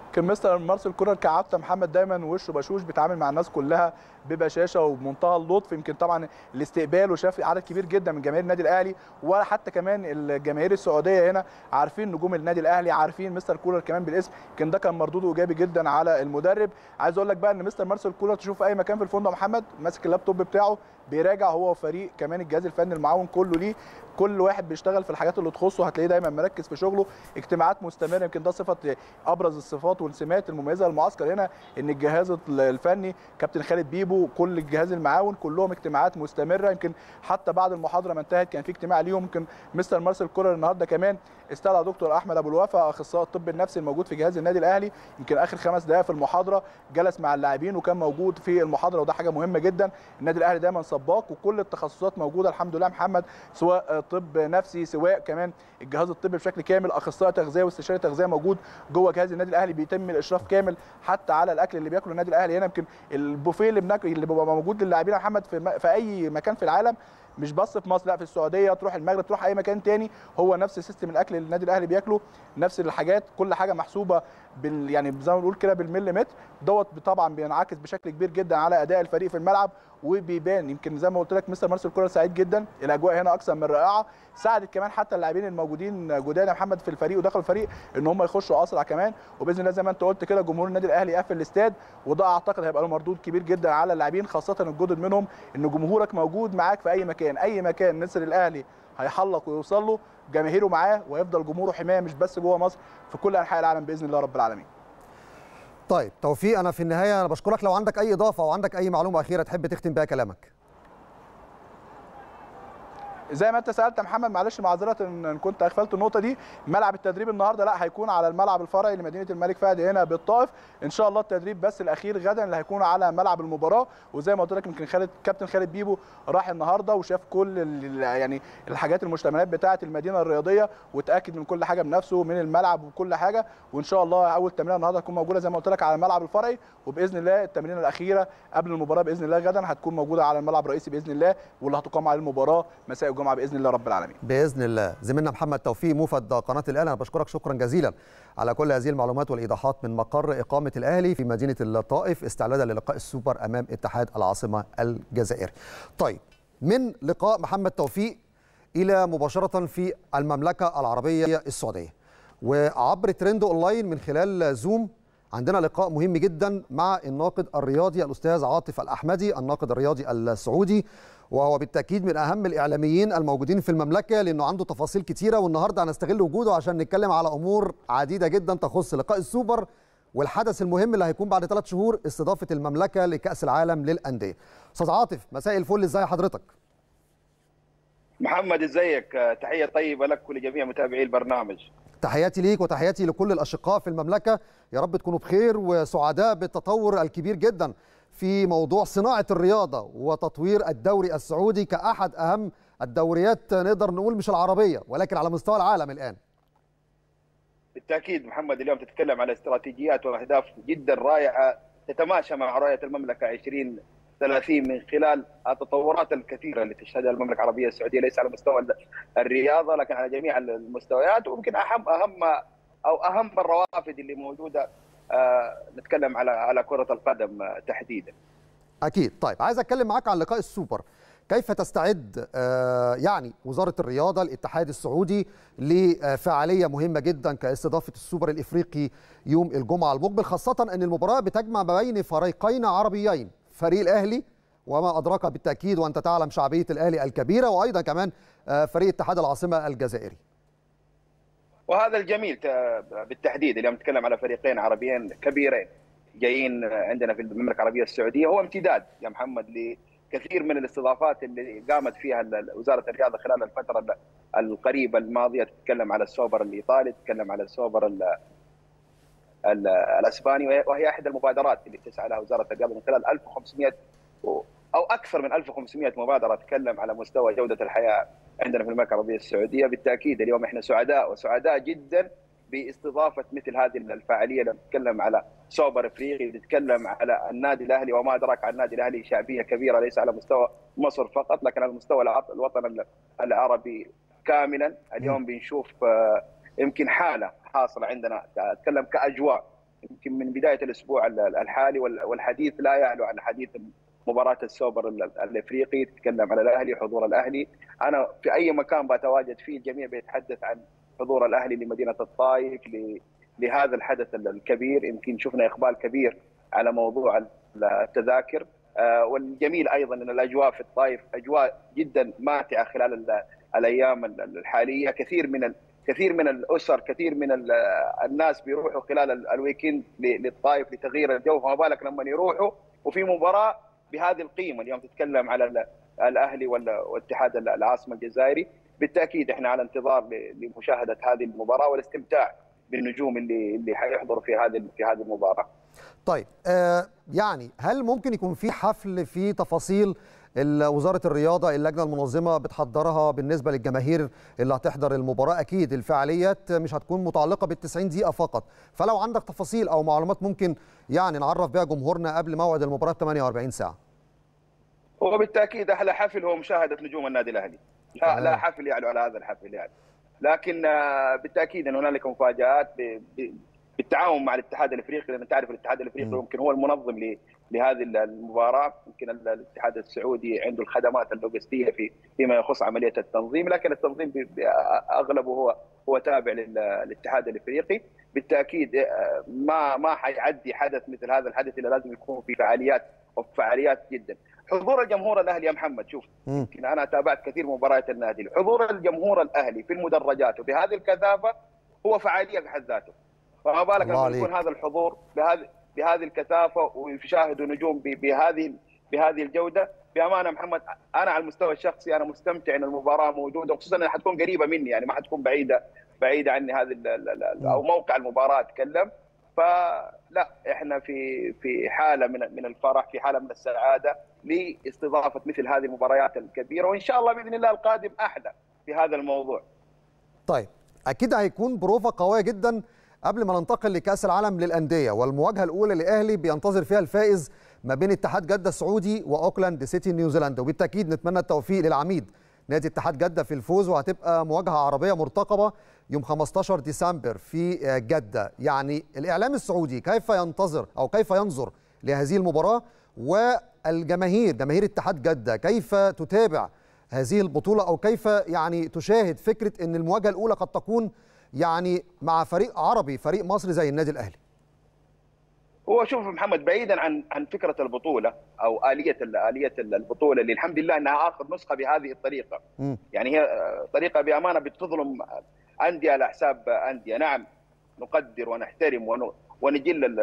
كان مستر مارسيل كولر كعادته محمد دايما وشه بشوش بيتعامل مع الناس كلها ببشاشه وبمنتهى اللطف يمكن طبعا الاستقبال وشاف عدد كبير جدا من جماهير النادي الاهلي وحتى كمان الجماهير السعوديه هنا عارفين نجوم النادي الاهلي عارفين مستر كولر كمان بالاسم يمكن ده كان مردوده ايجابي جدا على المدرب عايز اقول لك بقى ان مستر مارسيل كولر تشوف في اي مكان في الفندق محمد ماسك اللابتوب بتاعه بيراجع هو وفريق كمان الجهاز الفني المعاون كله ليه كل واحد بيشتغل في الحاجات اللي تخصه هتلاقيه دايما مركز في شغله اجتماعات مستمره يمكن ده صفه ابرز الصفات والسمات المميزه للمعسكر هنا ان الجهاز الفني كابتن خالد بيبو كل الجهاز المعاون كلهم اجتماعات مستمره يمكن حتى بعد المحاضره ما انتهت كان في اجتماع ليهم يمكن مستر مارسيل كولر النهارده كمان استدعى دكتور احمد ابو الوفا اخصائي الطب النفسي الموجود في جهاز النادي الاهلي يمكن اخر خمس دقائق في المحاضره جلس مع اللاعبين وكان موجود في المحاضره وده حاجه مهمه جدا النادي الاهلي دايما سباق وكل التخصصات موجوده الحمد لله محمد سواء طب نفسي سواء كمان الجهاز الطبي بشكل كامل اخصائي تغذيه واستشاري تغذيه موجود جوه جهاز النادي الاهلي بيتم الاشراف كامل حتى على الاكل اللي بياكله النادي الاهلي هنا يمكن البوفيه اللي بناكل اللي بيبقى موجود للاعبين محمد في, في اي مكان في العالم مش بس في مصر لا في السعوديه تروح المغرب تروح اي مكان تاني هو نفس سيستم الاكل اللي النادي الاهلي بياكله نفس الحاجات كل حاجه محسوبه بال يعني زي ما بنقول كده بالمليمتر دوت طبعا بينعكس بشكل كبير جدا على اداء الفريق في الملعب وبيبان يمكن زي ما قلت لك مستر مارسيل كولر سعيد جدا الاجواء هنا اكثر من رائعه ساعدت كمان حتى اللاعبين الموجودين جداد يا محمد في الفريق ودخلوا الفريق ان هم يخشوا اسرع كمان وباذن الله زي ما انت قلت كده جمهور النادي الاهلي يقفل الاستاد وده اعتقد هيبقى له مردود كبير جدا على اللاعبين خاصه الجدد منهم ان جمهورك موجود معاك في اي مكان اي مكان نسر الاهلي هيحلق ويوصل له جماهيره معاه ويفضل جمهوره حمايه مش بس جوه مصر في كل انحاء العالم باذن الله رب العالمين طيب توفيق انا في النهايه انا بشكرك لو عندك اي اضافه او عندك اي معلومه اخيره تحب تختم بيها كلامك زي ما انت سالت يا محمد معلش معذره ان كنت اغفلت النقطه دي ملعب التدريب النهارده لا هيكون على الملعب الفرعي لمدينه الملك فهد هنا بالطائف ان شاء الله التدريب بس الاخير غدا اللي هيكون على ملعب المباراه وزي ما قلت لك يمكن خالد كابتن خالد بيبو راح النهارده وشاف كل يعني الحاجات المشتملات بتاعه المدينه الرياضيه وتاكد من كل حاجه بنفسه من الملعب وكل حاجه وان شاء الله اول تمرين النهارده هتكون موجوده زي ما قلت لك على الملعب الفرعي وباذن الله التمرين الاخيره قبل المباراه باذن الله غدا هتكون موجوده على الملعب الرئيسي باذن الله واللي هتقام على المباراه مساء الجمعه باذن الله رب العالمين باذن الله زميلنا محمد توفيق موفد قناه الاهلي انا بشكرك شكرا جزيلا على كل هذه المعلومات والايضاحات من مقر اقامه الاهلي في مدينه الطائف استعدادا للقاء السوبر امام اتحاد العاصمه الجزائري. طيب من لقاء محمد توفيق الى مباشره في المملكه العربيه السعوديه. وعبر ترند اونلاين من خلال زوم عندنا لقاء مهم جدا مع الناقد الرياضي الاستاذ عاطف الاحمدي الناقد الرياضي السعودي وهو بالتاكيد من اهم الاعلاميين الموجودين في المملكه لانه عنده تفاصيل كتيره والنهارده هنستغل وجوده عشان نتكلم على امور عديده جدا تخص لقاء السوبر والحدث المهم اللي هيكون بعد ثلاث شهور استضافه المملكه لكاس العالم للانديه. استاذ عاطف مساء الفل ازاي حضرتك؟ محمد ازيك تحيه طيبه لك ولجميع متابعي البرنامج. تحياتي ليك وتحياتي لكل الاشقاء في المملكه يا رب تكونوا بخير وسعداء بالتطور الكبير جدا في موضوع صناعه الرياضه وتطوير الدوري السعودي كاحد اهم الدوريات نقدر نقول مش العربيه ولكن على مستوى العالم الان. بالتاكيد محمد اليوم تتكلم على استراتيجيات واهداف جدا رائعه تتماشى مع رؤيه المملكه 20 30 من خلال التطورات الكثيره اللي تشهدها المملكه العربيه السعوديه ليس على مستوى الرياضه لكن على جميع المستويات ويمكن اهم اهم او اهم الروافد اللي موجوده آه نتكلم على على كره القدم تحديدا. اكيد طيب عايز اتكلم معاك عن لقاء السوبر كيف تستعد آه يعني وزاره الرياضه الاتحاد السعودي لفعاليه مهمه جدا كاستضافه السوبر الافريقي يوم الجمعه المقبل خاصه ان المباراه بتجمع ما بين فريقين عربيين فريق الاهلي وما ادراك بالتاكيد وانت تعلم شعبيه الاهلي الكبيره وايضا كمان آه فريق اتحاد العاصمه الجزائري وهذا الجميل بالتحديد اليوم نتكلم على فريقين عربيين كبيرين جايين عندنا في المملكه العربيه السعوديه هو امتداد يا محمد لكثير من الاستضافات اللي قامت فيها وزاره الرياضه خلال الفتره القريبه الماضيه تتكلم على السوبر الايطالي تتكلم على السوبر ال ال الاسباني وهي احدى المبادرات اللي تسعى لها وزاره الرياضه من خلال 1500 او اكثر من 1500 مبادره تتكلم على مستوى جوده الحياه عندنا في المملكه العربيه السعوديه بالتاكيد اليوم احنا سعداء وسعداء جدا باستضافه مثل هذه الفعاليه لما نتكلم على سوبر افريقي نتكلم على النادي الاهلي وما ادراك عن النادي الاهلي شعبيه كبيره ليس على مستوى مصر فقط لكن على مستوى الوطن العربي كاملا اليوم بنشوف يمكن حاله حاصله عندنا اتكلم كاجواء يمكن من بدايه الاسبوع الحالي والحديث لا يعلو عن حديث مباراه السوبر الافريقي تتكلم على الاهلي حضور الاهلي انا في اي مكان بتواجد فيه الجميع بيتحدث عن حضور الاهلي لمدينه الطائف لهذا الحدث الكبير يمكن شفنا اقبال كبير على موضوع التذاكر والجميل ايضا ان الاجواء في الطائف اجواء جدا ماتعه خلال الايام الحاليه كثير من كثير من الاسر كثير من الناس بيروحوا خلال الويكند للطائف لتغيير الجو فما بالك لما يروحوا وفي مباراه بهذه القيمه اليوم تتكلم على الاهلي والاتحاد العاصمه الجزائري بالتاكيد احنا على انتظار لمشاهده هذه المباراه والاستمتاع بالنجوم اللي اللي حيحضروا في هذه في هذه المباراه. طيب آه يعني هل ممكن يكون في حفل في تفاصيل وزاره الرياضه اللجنه المنظمه بتحضرها بالنسبه للجماهير اللي هتحضر المباراه اكيد الفعاليات مش هتكون متعلقه بال 90 دقيقه فقط فلو عندك تفاصيل او معلومات ممكن يعني نعرف بها جمهورنا قبل موعد المباراه ب 48 ساعه هو بالتاكيد احلى حفل هو مشاهده نجوم النادي الاهلي لا لا حفل يعلو على هذا الحفل يعني لكن بالتاكيد ان هنالك مفاجات بالتعاون مع الاتحاد الافريقي لان تعرف الاتحاد الافريقي يمكن هو المنظم لهذه المباراه يمكن الاتحاد السعودي عنده الخدمات اللوجستيه في فيما يخص عمليه التنظيم لكن التنظيم اغلبه هو هو تابع للاتحاد الافريقي بالتاكيد ما ما حيعدي حدث مثل هذا الحدث الا لازم يكون في فعاليات وفعاليات جدا حضور الجمهور الاهلي يا محمد شوف يمكن انا تابعت كثير مباريات النادي حضور الجمهور الاهلي في المدرجات وبهذه الكثافه هو فعاليه في حد ذاته فما بالك لما يكون هذا الحضور بهذه بهذه الكثافه ويشاهدوا نجوم بهذه بهذه الجوده بامانه محمد انا على المستوى الشخصي انا مستمتع ان المباراه موجوده وخصوصا انها حتكون قريبه مني يعني ما حتكون بعيده بعيده عني هذه او موقع المباراه اتكلم فلا احنا في في حاله من من الفرح في حاله من السعاده لاستضافه مثل هذه المباريات الكبيره وان شاء الله باذن الله القادم احلى في هذا الموضوع. طيب اكيد هيكون بروفه قويه جدا قبل ما ننتقل لكاس العالم للانديه والمواجهه الاولى للاهلي بينتظر فيها الفائز ما بين اتحاد جده السعودي واوكلاند سيتي نيوزيلندا وبالتاكيد نتمنى التوفيق للعميد نادي اتحاد جده في الفوز وهتبقى مواجهه عربيه مرتقبه يوم 15 ديسمبر في جده يعني الاعلام السعودي كيف ينتظر او كيف ينظر لهذه المباراه والجماهير جماهير اتحاد جده كيف تتابع هذه البطوله او كيف يعني تشاهد فكره ان المواجهه الاولى قد تكون يعني مع فريق عربي فريق مصري زي النادي الاهلي هو شوف محمد بعيدا عن عن فكره البطوله او اليه اليه البطوله اللي الحمد لله انها اخر نسخه بهذه الطريقه م. يعني هي طريقه بامانه بتظلم انديه على حساب انديه نعم نقدر ونحترم ونجل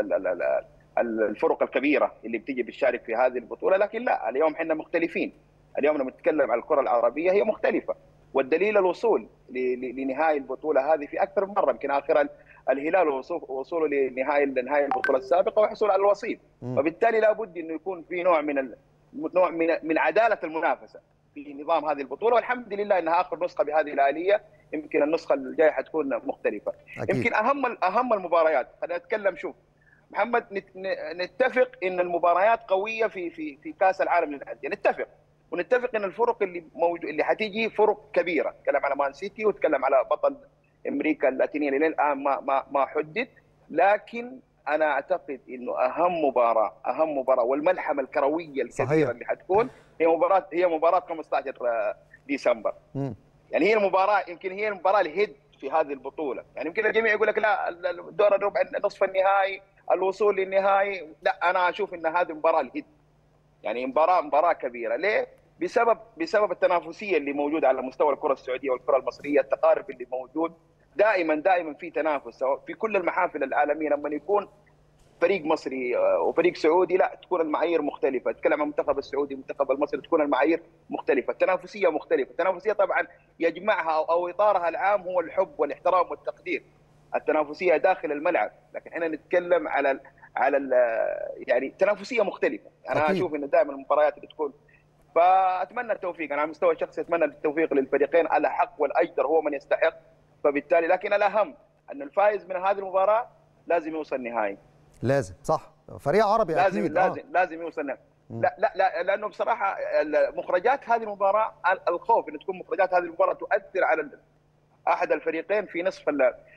الفرق الكبيره اللي بتيجي بتشارك في هذه البطوله لكن لا اليوم احنا مختلفين اليوم لما نتكلم عن الكره العربيه هي مختلفه والدليل الوصول لنهائي البطوله هذه في اكثر من مره يمكن اخرا الهلال وصوله لنهائي نهائي البطوله السابقه وحصول على الوصيف وبالتالي لابد انه يكون في نوع من نوع من من عداله المنافسه في نظام هذه البطوله والحمد لله انها اخر نسخه بهذه الاليه يمكن النسخه الجايه حتكون مختلفه أكيد. يمكن اهم اهم المباريات خلينا نتكلم شوف محمد نتفق ان المباريات قويه في في في كاس العالم للانديه نتفق ونتفق ان الفرق اللي موجود اللي حتيجي فرق كبيره نتكلم على مان سيتي وتكلم على بطل امريكا اللاتينيه اللي الان ما ما ما حدد لكن انا اعتقد انه اهم مباراه اهم مباراه والملحمه الكرويه الكبيره صحيح. اللي حتكون هي مباراه هي مباراه 15 ديسمبر م. يعني هي المباراه يمكن هي المباراه الهيد في هذه البطوله يعني يمكن الجميع يقول لك لا الدور الربع نصف النهائي الوصول للنهائي لا انا اشوف ان هذه مباراه الهيد يعني مباراه مباراه كبيره ليه بسبب بسبب التنافسيه اللي موجوده على مستوى الكره السعوديه والكره المصريه التقارب اللي موجود دائما دائما في تنافس في كل المحافل العالميه لما يكون فريق مصري وفريق سعودي لا تكون المعايير مختلفه، تتكلم عن المنتخب السعودي المنتخب المصري تكون المعايير مختلفه، التنافسيه مختلفه، التنافسيه طبعا يجمعها او اطارها العام هو الحب والاحترام والتقدير. التنافسيه داخل الملعب، لكن احنا نتكلم على ال على ال يعني تنافسيه مختلفه، انا أكيد. اشوف ان دائما المباريات اللي تكون فاتمنى التوفيق انا على المستوى الشخصي اتمنى التوفيق للفريقين على حق والاجدر هو من يستحق فبالتالي لكن الاهم ان الفائز من هذه المباراه لازم يوصل نهائي لازم صح فريق عربي لازم اكيد لازم آه. لازم يوصل نهائي لا لا لا لانه بصراحه مخرجات هذه المباراه الخوف ان تكون مخرجات هذه المباراه تؤثر على احد الفريقين في نصف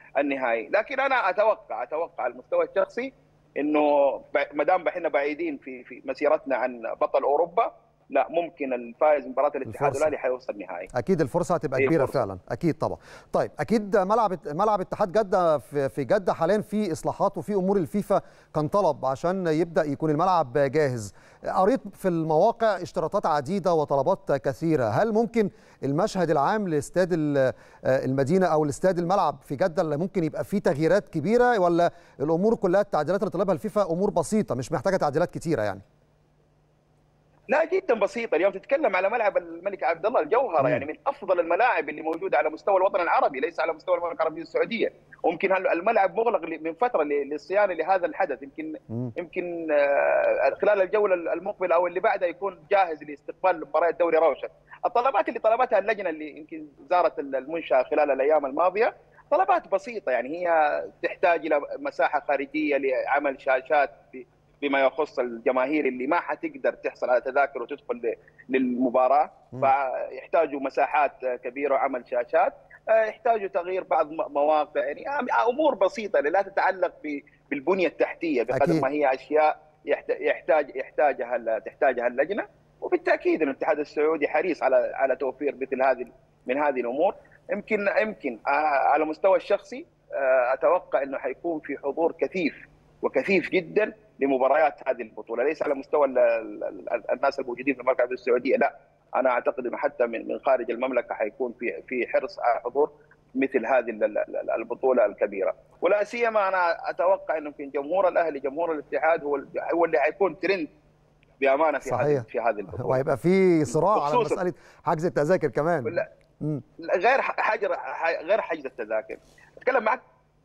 النهائي لكن انا اتوقع اتوقع على المستوى الشخصي انه ما دام احنا بعيدين في في مسيرتنا عن بطل اوروبا لا ممكن الفائز مباراه الاتحاد الفرصة. والاهلي حيوصل نهائي اكيد الفرصه هتبقى هي كبيره فرصة. فعلا اكيد طبعا طيب اكيد ملعب ملعب اتحاد جده في في جده حاليا في اصلاحات وفي امور الفيفا كان طلب عشان يبدا يكون الملعب جاهز قريت في المواقع اشتراطات عديده وطلبات كثيره هل ممكن المشهد العام لاستاد ال- المدينه او الاستاد الملعب في جده اللي ممكن يبقى فيه تغييرات كبيره ولا الامور كلها التعديلات اللي طلبها الفيفا امور بسيطه مش محتاجه تعديلات كتيره يعني لا جدا بسيطه اليوم تتكلم على ملعب الملك عبد الله الجوهره مم. يعني من افضل الملاعب اللي موجوده على مستوى الوطن العربي ليس على مستوى المملكه العربيه السعوديه ويمكن هال- الملعب مغلق ل- من فتره ل- للصيانه لهذا الحدث يمكن مم. يمكن آه، خلال الجوله المقبله او اللي بعدها يكون جاهز لاستقبال مباريات دوري روشن الطلبات اللي طلبتها اللجنه اللي يمكن زارت المنشاه خلال الايام الماضيه طلبات بسيطه يعني هي تحتاج الى مساحه خارجيه لعمل شاشات ب- بما يخص الجماهير اللي ما حتقدر تحصل على تذاكر وتدخل ل- للمباراه مم. فيحتاجوا مساحات كبيره وعمل شاشات آه، يحتاجوا تغيير بعض م- مواقع يعني امور بسيطه لا تتعلق ب- بالبنيه التحتيه بقدر أكيد. ما هي اشياء يحت- يحتاج يحتاجها ال- تحتاجها اللجنه وبالتاكيد ان الاتحاد السعودي حريص على على توفير مثل هذه من هذه الامور يمكن يمكن آه، على المستوى الشخصي آه، اتوقع انه حيكون في حضور كثيف وكثيف جدا لمباريات هذه البطوله ليس على مستوى ال- ال- ال- الناس الموجودين في المملكه العربيه السعوديه لا انا اعتقد انه حتى من من خارج المملكه حيكون في في حرص على حضور مثل هذه ال- ال- البطوله الكبيره ولا سيما انا اتوقع انه يمكن جمهور الاهلي جمهور الاتحاد هو ال- هو اللي حيكون ترند بامانه في صحيح. هذه في هذه البطوله وهيبقى في صراع على وخصوصاً- مساله حجز التذاكر كمان لا مم. غير حجر غير حجز التذاكر اتكلم معك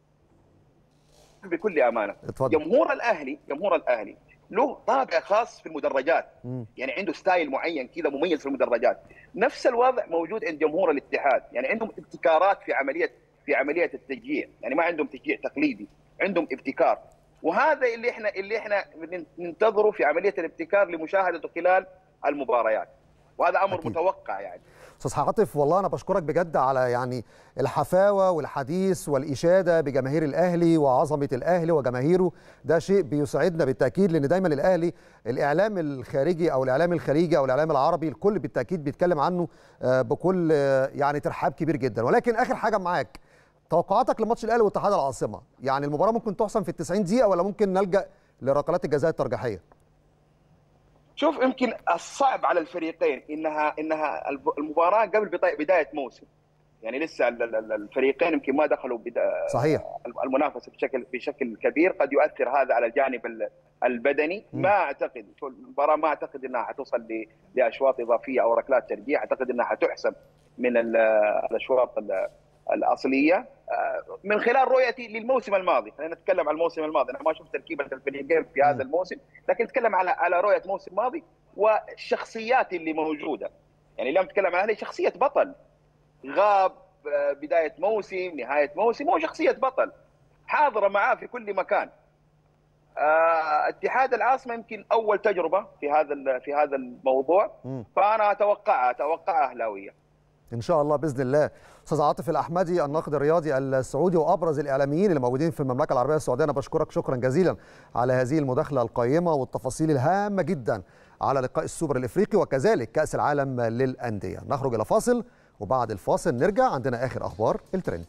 بكل امانه اتفضل جمهور الاهلي جمهور الاهلي له طابع خاص في المدرجات مم. يعني عنده ستايل معين كذا مميز في المدرجات نفس الوضع موجود عند جمهور الاتحاد يعني عندهم ابتكارات في عمليه في عمليه التشجيع يعني ما عندهم تشجيع تقليدي عندهم ابتكار وهذا اللي احنا اللي احنا ننتظره في عمليه الابتكار لمشاهدته خلال المباريات وهذا امر أكيد. متوقع يعني استاذ عاطف والله انا بشكرك بجد على يعني الحفاوه والحديث والاشاده بجماهير الاهلي وعظمه الاهلي وجماهيره ده شيء بيسعدنا بالتاكيد لان دايما الاهلي الاعلام الخارجي او الاعلام الخليجي او الاعلام العربي الكل بالتاكيد بيتكلم عنه آه، بكل آه، يعني ترحاب كبير جدا ولكن اخر حاجه معاك توقعاتك لماتش الاهلي واتحاد العاصمه يعني المباراه ممكن تحسم في ال 90 دقيقه ولا ممكن نلجا لركلات الجزاء الترجيحيه شوف يمكن الصعب على الفريقين انها انها المباراه قبل بدا- بدايه موسم يعني لسه ال- ال- ال- الفريقين يمكن ما دخلوا بدا صحيح المنافسه بشكل بشكل كبير قد يؤثر هذا على الجانب ال- البدني م. ما اعتقد شو المباراه ما اعتقد انها حتوصل ل- لاشواط اضافيه او ركلات ترجيح اعتقد انها حتحسم من ال- الاشواط ال- الاصليه آه، من خلال رؤيتي للموسم الماضي خلينا نتكلم عن الموسم الماضي انا ما شفت تركيبه الفريقين في م. هذا الموسم لكن نتكلم على على رؤيه موسم ماضي والشخصيات اللي موجوده يعني اليوم نتكلم عن الاهلي شخصيه بطل غاب آه، بدايه موسم نهايه موسم هو شخصيه بطل حاضره معاه في كل مكان آه، اتحاد العاصمه يمكن اول تجربه في هذا ال- في هذا الموضوع مم. فانا اتوقعها اتوقعها اهلاويه ان شاء الله باذن الله استاذ عاطف الاحمدي الناقد الرياضي السعودي وابرز الاعلاميين اللي موجودين في المملكه العربيه السعوديه انا بشكرك شكرا جزيلا على هذه المداخله القيمه والتفاصيل الهامه جدا على لقاء السوبر الافريقي وكذلك كاس العالم للانديه نخرج الى فاصل وبعد الفاصل نرجع عندنا اخر اخبار الترند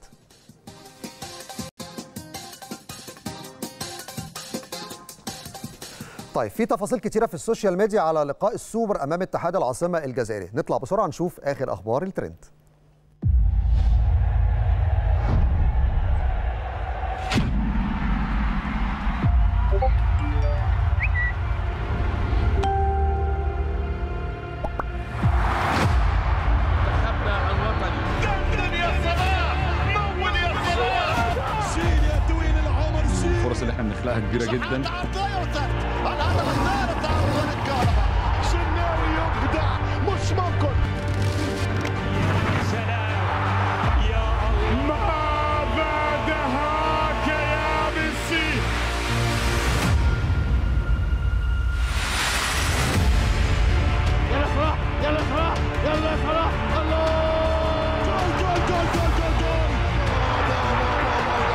طيب في تفاصيل كتيرة في السوشيال ميديا على لقاء السوبر أمام اتحاد العاصمة الجزائري نطلع بسرعة نشوف آخر أخبار الترند منتخبنا الوطني دندن يا صلاح مول يا صلاح شيل يا طويل العمر شيل الفرص اللي احنا بنخلقها كبيره جدا الهدف الثالث تعرض للكهرباء شناوي يبدع مش ممكن سلام يا الله ما بعدهاك يا ميسي يلا صلاح يلا صلاح يلا صلاح الله جول جول جول جول جول جول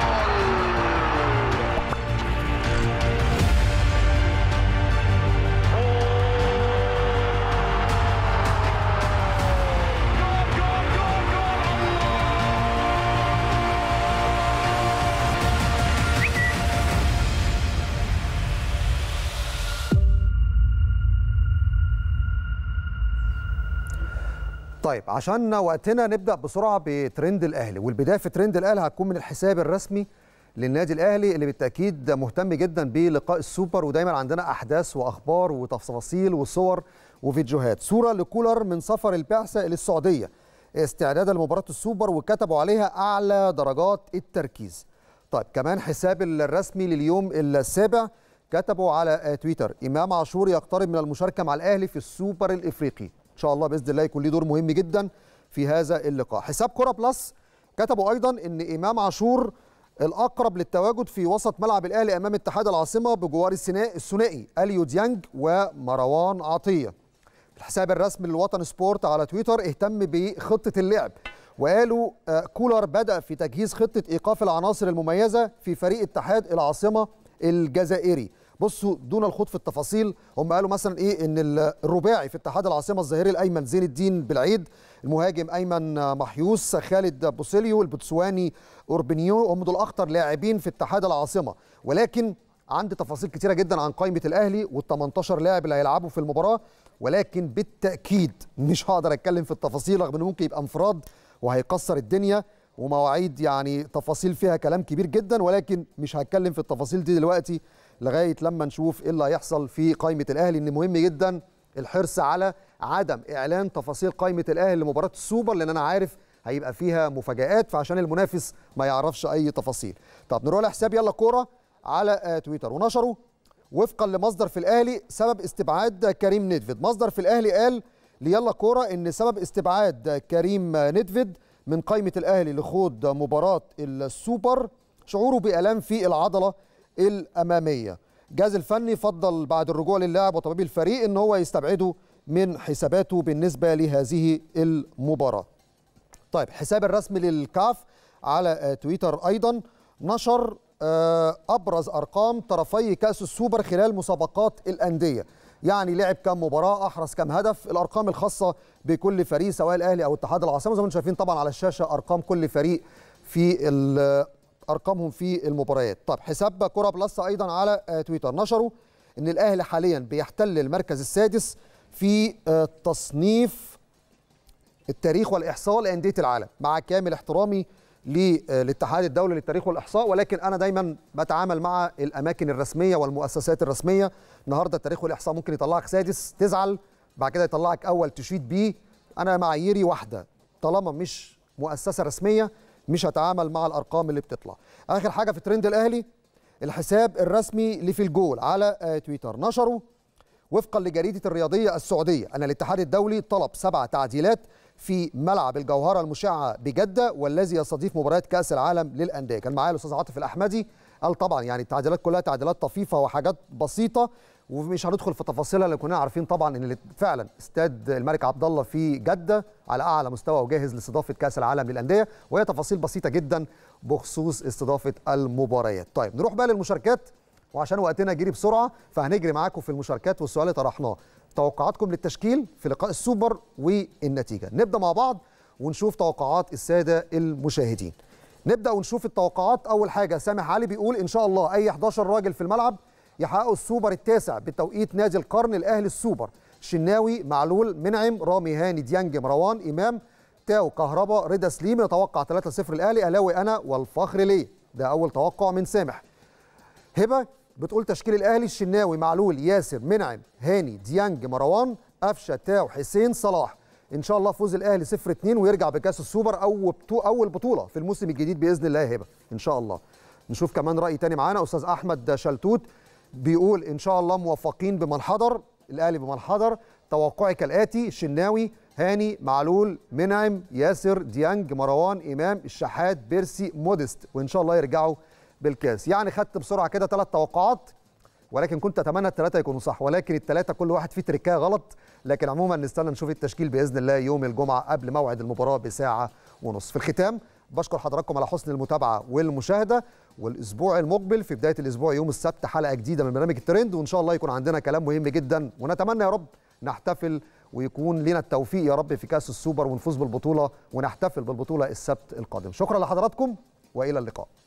طيب عشان وقتنا نبدا بسرعه بترند الاهلي والبدايه في ترند الاهلي هتكون من الحساب الرسمي للنادي الاهلي اللي بالتاكيد مهتم جدا بلقاء السوبر ودايما عندنا احداث واخبار وتفاصيل وصور وفيديوهات صوره لكولر من سفر البعثه للسعوديه استعدادا لمباراه السوبر وكتبوا عليها اعلى درجات التركيز طيب كمان حساب الرسمي لليوم السابع كتبوا على تويتر امام عاشور يقترب من المشاركه مع الاهلي في السوبر الافريقي ان شاء الله باذن الله يكون ليه دور مهم جدا في هذا اللقاء حساب كره بلس كتبوا ايضا ان امام عاشور الاقرب للتواجد في وسط ملعب الاهلي امام اتحاد العاصمه بجوار الثنائي الثنائي اليو ديانج ومروان عطيه الحساب الرسمي للوطن سبورت على تويتر اهتم بخطه اللعب وقالوا كولر بدا في تجهيز خطه ايقاف العناصر المميزه في فريق اتحاد العاصمه الجزائري بصوا دون الخوض في التفاصيل هم قالوا مثلا ايه ان الرباعي في اتحاد العاصمه الظهيري الايمن زين الدين بالعيد المهاجم ايمن محيوس خالد بوسيليو البوتسواني اوربنيو هم دول اخطر لاعبين في اتحاد العاصمه ولكن عندي تفاصيل كتيره جدا عن قائمه الاهلي وال18 لاعب اللي هيلعبوا في المباراه ولكن بالتاكيد مش هقدر اتكلم في التفاصيل رغم انه ممكن يبقى انفراد وهيكسر الدنيا ومواعيد يعني تفاصيل فيها كلام كبير جدا ولكن مش هتكلم في التفاصيل دي دلوقتي لغايه لما نشوف ايه اللي هيحصل في قائمه الاهلي ان مهم جدا الحرص على عدم اعلان تفاصيل قائمه الاهلي لمباراه السوبر لان انا عارف هيبقى فيها مفاجات فعشان المنافس ما يعرفش اي تفاصيل طب نروح لحساب يلا كوره على تويتر ونشروا وفقا لمصدر في الاهلي سبب استبعاد كريم نيدفيد مصدر في الاهلي قال ليلا كوره ان سبب استبعاد كريم نيدفيد من قائمه الاهلي لخوض مباراه السوبر شعوره بالام في العضله الاماميه الجهاز الفني فضل بعد الرجوع للاعب وطبيب الفريق ان هو يستبعده من حساباته بالنسبه لهذه المباراه طيب حساب الرسمي للكاف على تويتر ايضا نشر ابرز ارقام طرفي كاس السوبر خلال مسابقات الانديه يعني لعب كم مباراه احرز كم هدف الارقام الخاصه بكل فريق سواء الاهلي او اتحاد العاصمه زي ما انتم شايفين طبعا على الشاشه ارقام كل فريق في ارقامهم في المباريات طب حساب كره بلس ايضا على تويتر نشروا ان الاهلي حاليا بيحتل المركز السادس في تصنيف التاريخ والاحصاء لانديه العالم مع كامل احترامي للاتحاد الدولي للتاريخ والاحصاء ولكن انا دايما بتعامل مع الاماكن الرسميه والمؤسسات الرسميه النهارده التاريخ والاحصاء ممكن يطلعك سادس تزعل بعد كده يطلعك اول تشيد بيه انا معاييري واحده طالما مش مؤسسه رسميه مش هتعامل مع الارقام اللي بتطلع اخر حاجه في ترند الاهلي الحساب الرسمي لفي الجول على تويتر نشروا وفقا لجريده الرياضيه السعوديه ان الاتحاد الدولي طلب سبع تعديلات في ملعب الجوهره المشعه بجده والذي يستضيف مباريات كاس العالم للانديه كان معايا الاستاذ عاطف الاحمدي قال طبعا يعني التعديلات كلها تعديلات طفيفه وحاجات بسيطه ومش هندخل في تفاصيلها لان كنا عارفين طبعا ان فعلا استاد الملك عبد الله في جده على اعلى مستوى وجاهز لاستضافه كاس العالم للانديه وهي تفاصيل بسيطه جدا بخصوص استضافه المباريات. طيب نروح بقى للمشاركات وعشان وقتنا جري بسرعه فهنجري معاكم في المشاركات والسؤال اللي طرحناه توقعاتكم للتشكيل في لقاء السوبر والنتيجه. نبدا مع بعض ونشوف توقعات الساده المشاهدين. نبدا ونشوف التوقعات اول حاجه سامح علي بيقول ان شاء الله اي 11 راجل في الملعب يحققوا السوبر التاسع بتوقيت نادي القرن الاهلي السوبر شناوي معلول منعم رامي هاني ديانج مروان امام تاو كهربا رضا سليم نتوقع 3-0 الاهلي اهلاوي انا والفخر ليه ده اول توقع من سامح هبه بتقول تشكيل الاهلي الشناوي معلول ياسر منعم هاني ديانج مروان قفشه تاو حسين صلاح ان شاء الله فوز الاهلي 0 2 ويرجع بكاس السوبر او اول بطوله في الموسم الجديد باذن الله هبه ان شاء الله نشوف كمان راي تاني معانا استاذ احمد شلتوت بيقول ان شاء الله موفقين بمن حضر الاهلي بمن حضر توقعي كالاتي شناوي هاني معلول منعم ياسر ديانج مروان امام الشحات بيرسي مودست وان شاء الله يرجعوا بالكاس يعني خدت بسرعه كده ثلاث توقعات ولكن كنت اتمنى الثلاثه يكونوا صح ولكن الثلاثه كل واحد فيه تركايه غلط لكن عموما نستنى نشوف التشكيل باذن الله يوم الجمعه قبل موعد المباراه بساعه ونص في الختام بشكر حضراتكم على حسن المتابعه والمشاهده والاسبوع المقبل في بدايه الاسبوع يوم السبت حلقه جديده من برنامج الترند وان شاء الله يكون عندنا كلام مهم جدا ونتمنى يا رب نحتفل ويكون لنا التوفيق يا رب في كاس السوبر ونفوز بالبطوله ونحتفل بالبطوله السبت القادم شكرا لحضراتكم والى اللقاء